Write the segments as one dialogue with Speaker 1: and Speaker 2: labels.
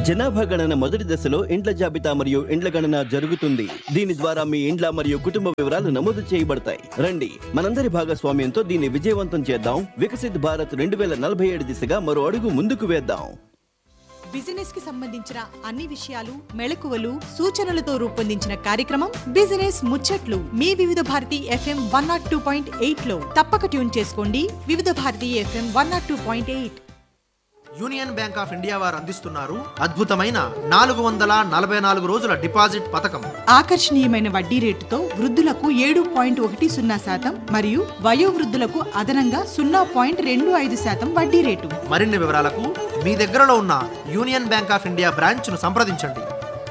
Speaker 1: జనాభా గణన మొదటి దశలో ఇండ్ల జాబితా మరియు ఇండ్ల గణన జరుగుతుంది దీని ద్వారా మీ ఇండ్ల మరియు కుటుంబ వివరాలు నమోదు చేయబడతాయి రండి మనందరి భాగస్వామ్యంతో దీన్ని విజయవంతం చేద్దాం వికసిత్ భారత్ రెండు వేల నలభై ఏడు దిశగా మరో అడుగు ముందుకు వేద్దాం
Speaker 2: బిజినెస్ కి సంబంధించిన అన్ని విషయాలు మెళకువలు సూచనలతో రూపొందించిన కార్యక్రమం బిజినెస్ ముచ్చట్లు మీ Vividh Bharati FM one nought two point eight లో తప్పక ట్యూన్ చేసుకోండి Vividh Bharati FM one nought two point eight
Speaker 3: Union Bank of India వారు అందిస్తున్నారు అద్భుతమైన నాలుగు వందల నలభై నాలుగు రోజుల డిపాజిట్ పథకం
Speaker 2: ఆకర్షణీయమైన వడ్డీ రేటుతో వృద్ధులకు ఏడు పాయింట్ ఒకటి సున్నా శాతం మరియు వయోవృద్ధులకు అదనంగా సున్నా పాయింట్ రెండు ఐదు శాతం వడ్డీ రేటు
Speaker 3: మరిన్ని వివరాలకు మీ దగ్గరలో ఉన్న యూనియన్ బ్యాంక్ ఆఫ్ ఇండియా బ్రాంచ్ను సంప్రదించండి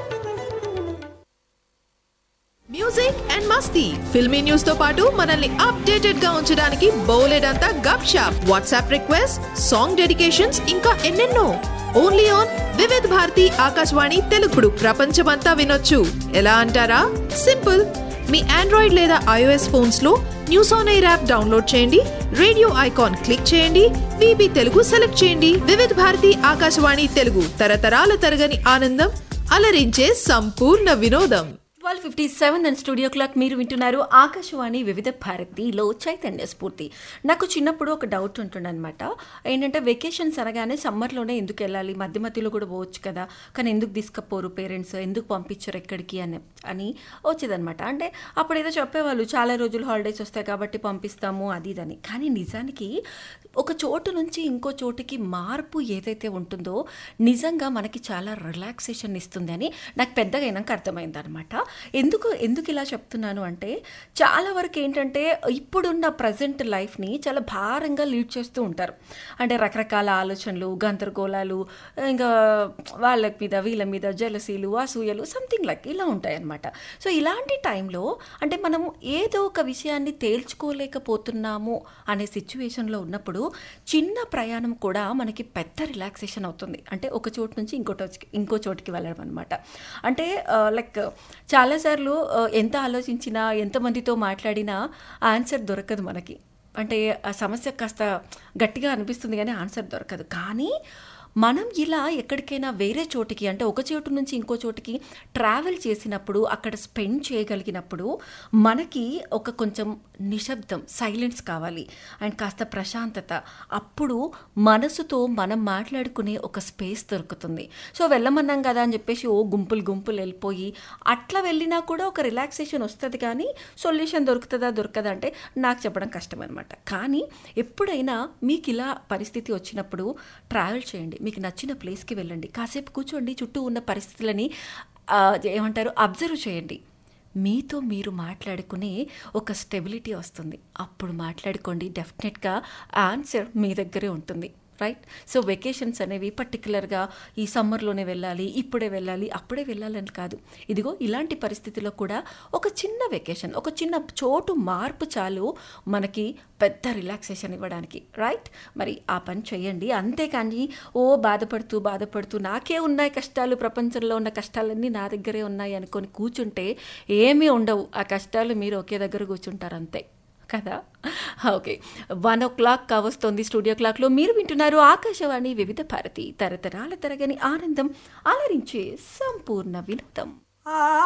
Speaker 4: మ్యూజిక్ అండ్ మస్తీ ఫిల్మీ న్యూస్ తో పాటు మనల్ని అప్డేటెడ్ గా ఉంచడానికి బోలెడంతా గప్ షాప్ వాట్సాప్ రిక్వెస్ట్ సాంగ్ డెడికేషన్స్ ఇంకా ఎన్నెన్నో ఓన్లీ ఆన్ వివిధ్ భారతి ఆకాశవాణి తెలుగుడు ప్రపంచమంతా వినొచ్చు ఎలా అంటారా సింపుల్ మీ ఆండ్రాయిడ్ లేదా ఐఓఎస్ ఫోన్స్ లో news on air app download చేయండి రేడియో ఐకాన్ క్లిక్ చేయండి విబి తెలుగు సెలెక్ట్ చేయండి వివిధ్ భారతి ఆకాశవాణి తెలుగు తరతరాల తరగని ఆనందం అలరించే సంపూర్ణ వినోదం
Speaker 5: twelve fifty seven and studio clock మీరు వింటున్నారు ఆకాశవాణి వివిధ భారతిలో చైతన్య స్ఫూర్తి నాకు చిన్నప్పుడు ఒక డౌట్ ఉంటుండే అనమాట ఏంటంటే వెకేషన్స్ అనగానే సమ్మర్లోనే ఎందుకు వెళ్ళాలి మధ్య మధ్యలో కూడా పోవచ్చు కదా కానీ ఎందుకు తీసుకపోరు పేరెంట్స్ ఎందుకు పంపించరు ఎక్కడికి అని అని వచ్చేదనమాట అంటే అప్పుడు ఏదో చెప్పేవాళ్ళు చాలా రోజులు హాలిడేస్ వస్తాయి కాబట్టి పంపిస్తాము అది ఇదని కానీ నిజానికి ఒక చోటు నుంచి ఇంకో చోటుకి మార్పు ఏదైతే ఉంటుందో నిజంగా మనకి చాలా రిలాక్సేషన్ ఇస్తుంది అని నాకు పెద్దగా అయినాక అర్థమైంది అనమాట ఎందుకు ఎందుకు ఇలా చెప్తున్నాను అంటే చాలా వరకు ఏంటంటే ఇప్పుడున్న ప్రజెంట్ లైఫ్ని చాలా భారంగా లీడ్ చేస్తూ ఉంటారు అంటే రకరకాల ఆలోచనలు గందరగోళాలు ఇంకా వాళ్ళ మీద వీళ్ళ మీద జలసీలు అసూయలు సంథింగ్ లైక్ ఇలా ఉంటాయన్నమాట సో ఇలాంటి టైంలో అంటే మనం ఏదో ఒక విషయాన్ని తేల్చుకోలేకపోతున్నాము అనే సిచ్యువేషన్లో ఉన్నప్పుడు చిన్న ప్రయాణం కూడా మనకి పెద్ద రిలాక్సేషన్ అవుతుంది అంటే ఒక చోటు నుంచి ఇంకో చోటికి ఇంకో చోటికి వెళ్ళడం అనమాట అంటే లైక్ చాలాసార్లు ఆ, ఎంత ఆలోచించినా ఎంతమందితో మాట్లాడినా ఆన్సర్ దొరకదు మనకి అంటే ఆ సమస్య కాస్త గట్టిగా అనిపిస్తుంది కానీ ఆన్సర్ దొరకదు కానీ మనం ఇలా ఎక్కడికైనా వేరే చోటికి అంటే ఒక చోటు నుంచి ఇంకో చోటికి ట్రావెల్ చేసినప్పుడు అక్కడ స్పెండ్ చేయగలిగినప్పుడు మనకి ఒక కొంచెం నిశ్శబ్దం సైలెన్స్ కావాలి అండ్ కాస్త ప్రశాంతత అప్పుడు మనసుతో మనం మాట్లాడుకునే ఒక స్పేస్ దొరుకుతుంది సో వెళ్ళమన్నాం కదా అని చెప్పేసి ఓ గుంపులు గుంపులు వెళ్ళిపోయి అట్లా వెళ్ళినా కూడా ఒక రిలాక్సేషన్ వస్తుంది కానీ సొల్యూషన్ దొరుకుతుందా దొరకదా అంటే నాకు చెప్పడం కష్టం అనమాట కానీ ఎప్పుడైనా మీకు ఇలా పరిస్థితి వచ్చినప్పుడు ట్రావెల్ చేయండి మీకు నచ్చిన ప్లేస్కి వెళ్ళండి కాసేపు కూర్చోండి చుట్టూ ఉన్న పరిస్థితులని ఆ, ఏమంటారు అబ్జర్వ్ చేయండి మీతో మీరు మాట్లాడుకునే ఒక స్టెబిలిటీ వస్తుంది అప్పుడు మాట్లాడుకోండి డెఫినెట్గా ఆన్సర్ మీ దగ్గరే ఉంటుంది రైట్ సో వెకేషన్స్ అనేవి పర్టికులర్గా ఈ సమ్మర్లోనే వెళ్ళాలి ఇప్పుడే వెళ్ళాలి అప్పుడే వెళ్ళాలని కాదు ఇదిగో ఇలాంటి పరిస్థితిలో కూడా ఒక చిన్న వెకేషన్ ఒక చిన్న చోటు మార్పు చాలు మనకి పెద్ద రిలాక్సేషన్ ఇవ్వడానికి రైట్ మరి ఆ పని చేయండి అంతేకాని ఓ బాధపడుతూ బాధపడుతూ నాకే ఉన్నాయి కష్టాలు ప్రపంచంలో ఉన్న కష్టాలన్నీ నా దగ్గరే ఉన్నాయి అనుకొని కూర్చుంటే ఏమీ ఉండవు ఆ కష్టాలు మీరు ఒకే దగ్గర కూర్చుంటారు అంతే కదా ఓకే వన్ ఓ క్లాక్ కావస్తోంది స్టూడియో క్లాక్లో మీరు వింటున్నారు ఆకాశవాణి వివిధ భారతి తరతరాల తరగని ఆనందం అలరించే సంపూర్ణ వినోదం